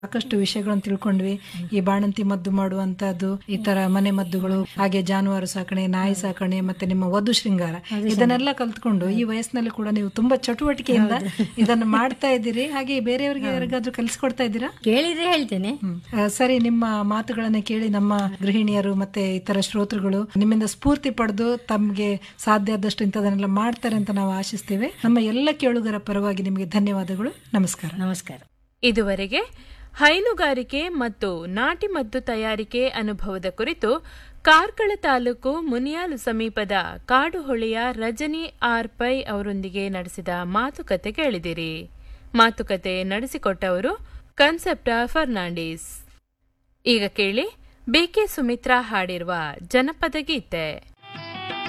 ಸಾಕಷ್ಟು ವಿಷಯಗಳನ್ನು ತಿಳ್ಕೊಂಡ್ವಿ ಈ ಬಾಣಂತಿ ಮದ್ದು ಮಾಡುವಂತದ್ದು ಈ ತರ ಮನೆ ಮದ್ದುಗಳು ಹಾಗೆ ಜಾನುವಾರು ಸಾಕಣೆ ನಾಯಿ ಸಾಕಣೆ ಮತ್ತೆ ನಿಮ್ಮ ವಧು ಶೃಂಗಾರ ಇದನ್ನೆಲ್ಲ ಕಲ್ತ್ಕೊಂಡು ಈ ವಯಸ್ಸಿನಲ್ಲಿ ಕೂಡ ನೀವು ತುಂಬಾ ಚಟುವಟಿಕೆಯಿಂದ ಇದನ್ನ ಮಾಡ್ತಾ ಇದ್ದೀರಿ ಹಾಗೆ ಬೇರೆಯವರಿಗೆ ಯಾರಿಗಾದ್ರೂ ಕಲಿಸ್ಕೊಡ್ತಾ ಇದ್ದೀರಾ ಕೇಳಿದ್ರೆ ಹೇಳ್ತೇನೆ ಹ್ಮ್. ಆ, ಸರಿ ನಿಮ್ಮ ಮಾತುಗಳನ್ನ ಕೇಳಿ ನಮ್ಮ ಗೃಹಿಣಿಯರು ಮತ್ತೆ ಇತರ ಶ್ರೋತೃಗಳು ನಿಮ್ಮಿಂದ ಸ್ಫೂರ್ತಿ ಪಡೆದು ತಮ್ಗೆ ಸಾಧ್ಯ ಆದಷ್ಟು ಇಂಥದನ್ನೆಲ್ಲ ಮಾಡ್ತಾರೆ ಅಂತ ನಾವು ಆಶಿಸ್ತೇವೆ ನಮ್ಮ ಎಲ್ಲ ಕೇಳುಗರ ಪರವಾಗಿ ನಿಮಗೆ ಧನ್ಯವಾದಗಳು ನಮಸ್ಕಾರ ನಮಸ್ಕಾರ ಇದುವರೆಗೆ ಹೈನುಗಾರಿಕೆ ಮತ್ತು ನಾಟಿ ಮದ್ದು ತಯಾರಿಕೆ ಅನುಭವದ ಕುರಿತು ಕಾರ್ಕಳ ತಾಲೂಕು ಮುನಿಯಾಲು ಸಮೀಪದ ಕಾಡುಹೊಳೆಯ ರಜನಿ ಆರ್ ಪೈ ಅವರೊಂದಿಗೆ ನಡೆಸಿದ ಮಾತುಕತೆ ಕೇಳಿದಿರಿ ಮಾತುಕತೆ ನಡೆಸಿಕೊಟ್ಟವರು ಕನ್ಸೆಪ್ಟ ಫರ್ನಾಂಡಿಸ್ ಈಗ ಕೇಳಿ ಬಿಕೆ ಸುಮಿತ್ರಾ ಹಾಡಿರುವ ಜನಪದ ಗೀತೆ